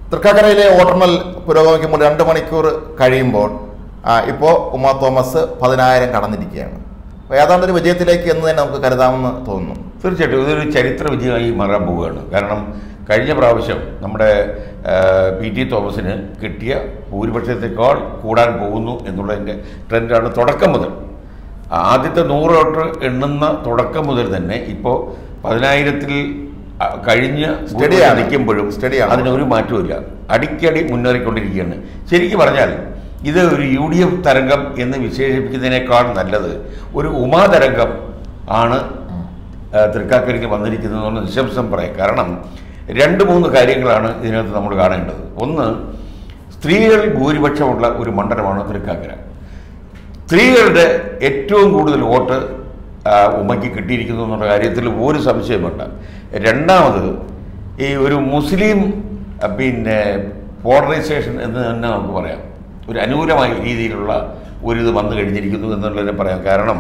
തൃക്കാക്കരയിലെ വോട്ടെണ്ണൽ പുരോഗമിക്കുമ്പോൾ രണ്ട് മണിക്കൂർ കഴിയുമ്പോൾ ഇപ്പോൾ ഉമാ തോമസ് പതിനായിരം കടന്നിരിക്കുകയാണ് അപ്പോൾ ഏതാണ്ട് ഒരു വിജയത്തിലേക്ക് എന്ന് തന്നെ നമുക്ക് കരുതാമെന്ന് തോന്നുന്നു തീർച്ചയായിട്ടും ഇതൊരു ചരിത്ര വിജയമായി മാറാൻ പോവുകയാണ് കാരണം കഴിഞ്ഞ പ്രാവശ്യം നമ്മുടെ ആ, പി ടി തോമസിന് കിട്ടിയ ഭൂരിപക്ഷത്തെക്കാൾ കൂടാൻ പോകുന്നു എന്നുള്ളതിൻ്റെ ട്രെൻഡാണ് തുടക്കം മുതൽ ആദ്യത്തെ നൂറ് വോട്ട് എണ്ണുന്ന തുടക്കം മുതൽ തന്നെ ഇപ്പോൾ പതിനായിരത്തിൽ ആ, കഴിഞ്ഞ് സ്റ്റഡിയാണ്. നിൽക്കുമ്പോഴും സ്റ്റഡിയാണ്. അതിനൊരു മാറ്റവുമില്ല അടിക്കടി മുന്നേറിക്കൊണ്ടിരിക്കുകയാണ് ശരിക്കും പറഞ്ഞാൽ ഇത് ഒരു യു ഡി എഫ് തരംഗം എന്ന് വിശേഷിപ്പിക്കുന്നതിനേക്കാൾ നല്ലത് ഒരു ഉമാ തരംഗം ആണ് ആ, തൃക്കാക്കരയ്ക്ക് വന്നിരിക്കുന്നതെന്ന് നിശംസം പറയാം കാരണം രണ്ട് മൂന്ന് കാര്യങ്ങളാണ് ഇതിനകത്ത് നമ്മൾ കാണേണ്ടത് ഒന്ന് സ്ത്രീകൾ ഭൂരിപക്ഷമുള്ള ഒരു മണ്ഡലമാണ് തൃക്കാക്കര സ്ത്രീകളുടെ ഏറ്റവും കൂടുതൽ വോട്ട് ആ, ഉമ്മയ്ക്ക് കിട്ടിയിരിക്കുന്നു എന്നുള്ള കാര്യത്തിൽ ഒരു സംശയം വേണ്ട രണ്ടാമത് ഈ ഒരു മുസ്ലിം ആ, പിന്നെ പോളറൈസേഷൻ എന്ന് തന്നെ നമുക്ക് പറയാം ഒരു അനുകൂലമായ രീതിയിലുള്ള ഒരു ഇത് വന്നു കഴിഞ്ഞിരിക്കുന്നു എന്നുള്ളതിനെ പറയാം കാരണം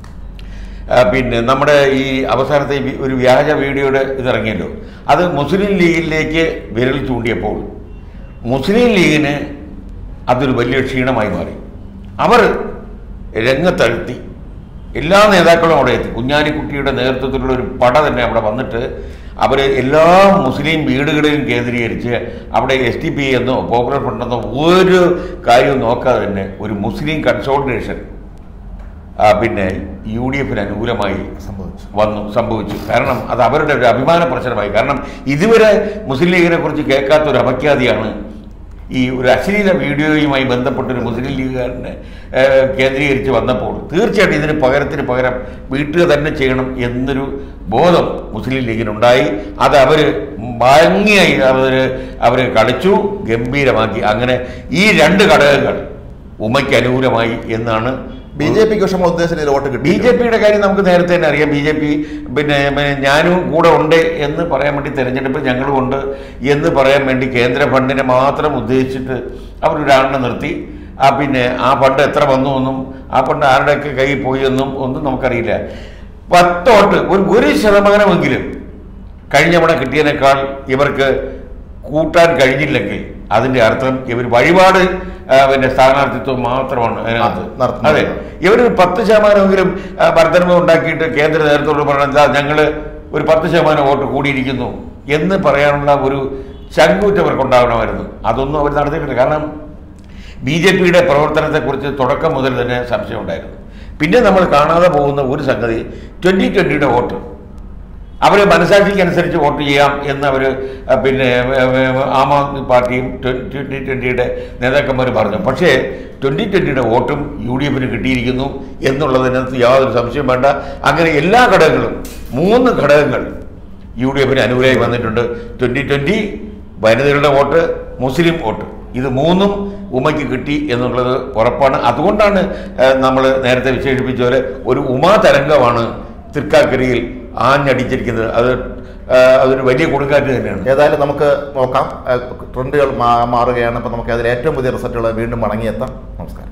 ആ, പിന്നെ നമ്മുടെ ഈ അവസാനത്തെ ഈ വി- ഒരു വ്യാജ വീഡിയോയുടെ ഇതിറങ്ങിയല്ലോ അത് മുസ്ലിം ലീഗിലേക്ക് വിരൽ ചൂണ്ടിയപ്പോൾ മുസ്ലിം ലീഗിന് അതൊരു വലിയ ക്ഷീണമായി മാറി അവർ രംഗത്തഴുത്തി എല്ലാ നേതാക്കളും അവിടെ എത്തി കുഞ്ഞാലിക്കുട്ടിയുടെ നേതൃത്വത്തിലുള്ള ഒരു പട തന്നെ അവിടെ വന്നിട്ട് അവർ എല്ലാ മുസ്ലിം വീടുകളിലും കേന്ദ്രീകരിച്ച് അവിടെ എസ് ടി പി എന്നോ പോപ്പുലർ ഫണ്ടെന്നോ ഒരു കാര്യവും നോക്കാതെ തന്നെ ഒരു മുസ്ലിം കൺസോൾട്ടേഷൻ ആ, പിന്നെ യു ഡി എഫിന് അനുകൂലമായി സംഭവിച്ചു വന്നു സംഭവിച്ചു കാരണം അത് അവരുടെ ഒരു അഭിമാന പ്രശ്നമായി കാരണം ഇതുവരെ മുസ്ലിം ലീഗിനെ കുറിച്ച് കേൾക്കാത്ത ഒരു അപഖ്യാതിയാണ് ഈ ഒരു അശ്ലീല വീഡിയോയുമായി ബന്ധപ്പെട്ട ഒരു മുസ്ലിം ലീഗുകാരനെ ഏഹ്, കേന്ദ്രീകരിച്ച് വന്നപ്പോൾ തീർച്ചയായിട്ടും ഇതിന് പകരത്തിന് പകരം വീട്ടുക തന്നെ ചെയ്യണം എന്നൊരു ബോധം മുസ്ലിം ലീഗിനുണ്ടായി അത് അവർ ഭംഗിയായി അവർ അവർ കളിച്ചു ഗംഭീരമാക്കി അങ്ങനെ ഈ രണ്ട് ഘടകങ്ങൾ ഉമ്മയ്ക്ക് അനുകൂലമായി എന്നാണ് ബി ജെ പിക്ക് പക്ഷേ ഉദ്ദേശിച്ച വോട്ട് ബി കിട്ടി ജെ പിയുടെ കാര്യം നമുക്ക് നേരത്തെ തന്നെ അറിയാം ബി ജെ പി പിന്നെ പിന്നെ ഞാനും കൂടെ ഉണ്ട് എന്ന് പറയാൻ വേണ്ടി തെരഞ്ഞെടുപ്പ് ഞങ്ങളും ഉണ്ട് എന്ന് പറയാൻ വേണ്ടി കേന്ദ്ര ഫണ്ടിനെ മാത്രം ഉദ്ദേശിച്ചിട്ട് അവരൊരാളിനെ നിർത്തി ആ പിന്നെ ആ ഫണ്ട് എത്ര വന്നു എന്നും ആ ഫണ്ട് ആരുടെയൊക്കെ കയ്യിൽ പോയി എന്നും ഒന്നും നമുക്കറിയില്ല പത്തോട്ട് ഒരു ഒരു ശതമാനമെങ്കിലും കഴിഞ്ഞ തവണ കിട്ടിയതിനേക്കാൾ ഇവർക്ക് കൂട്ടാൻ കഴിഞ്ഞില്ലെങ്കിൽ അതിന്റെ അർത്ഥം ഇവർ വഴിപാട് ആ, പിന്നെ സ്ഥാനാർത്ഥിത്വം മാത്രമാണ് അതിനകത്ത് നടത്തുന്നത്. അതെ ഇവർ പത്ത് ശതമാനമെങ്കിലും ആ, വർധനവ് ഉണ്ടാക്കിയിട്ട് കേന്ദ്ര നേതൃത്വത്തോട് പറഞ്ഞാൽ ഞങ്ങൾ ഒരു പത്ത് ശതമാനം വോട്ട് കൂടിയിരിക്കുന്നു എന്ന് പറയാനുള്ള ഒരു ചങ്കൂറ്റം അവർക്കുണ്ടാവണമായിരുന്നു അതൊന്നും അവർ നടത്തിയിട്ടില്ല കാരണം ബി ജെ പിയുടെ പ്രവർത്തനത്തെക്കുറിച്ച് തുടക്കം മുതൽ തന്നെ സംശയമുണ്ടായിരുന്നു പിന്നെ നമ്മൾ കാണാതെ പോകുന്ന ഒരു സംഗതി ട്വൻ്റി ട്വൻ്റിയുടെ വോട്ട് അവർ മനസാക്ഷിക്കനുസരിച്ച് വോട്ട് ചെയ്യാം എന്ന് അവർ പിന്നെ ഏ, ഏ, ആം ആദ്മി പാർട്ടിയും ട്വൻ്റി ട്വൻ്റിയുടെ നേതാക്കന്മാർ പറഞ്ഞു പക്ഷേ ട്വൻ്റി ട്വൻ്റിയുടെ വോട്ടും യു ഡി എഫിന് കിട്ടിയിരിക്കുന്നു എന്നുള്ളതിനകത്ത് യാതൊരു സംശയം വേണ്ട അങ്ങനെ എല്ലാ ഘടകങ്ങളും മൂന്ന് ഘടകങ്ങൾ യു ഡി എഫിന് അനുകൂലമായി വന്നിട്ടുണ്ട് ട്വൻ്റി ട്വൻ്റി വനിതകളുടെ വോട്ട് മുസ്ലിം വോട്ട് ഇത് മൂന്നും ഉമയ്ക്ക് കിട്ടി എന്നുള്ളത് ഉറപ്പാണ് അതുകൊണ്ടാണ് നമ്മൾ നേരത്തെ വിശേഷിപ്പിച്ച പോലെ ഒരു ഉമാ തരംഗമാണ് തൃക്കാക്കരയിൽ ആഞ്ഞടിച്ചിരിക്കുന്നത് അത് ആ, അതൊരു വലിയ കൊടുങ്കാറ്റ് തന്നെയാണ് ഏതായാലും നമുക്ക് നോക്കാം ഏഹ് ട്രെൻഡുകൾ മാ- മാറുകയാണ് അപ്പോൾ നമുക്ക് അതിൽ ഏറ്റവും പുതിയ റിസൾട്ടുകൾ വീണ്ടും മടങ്ങിയെത്താം നമസ്കാരം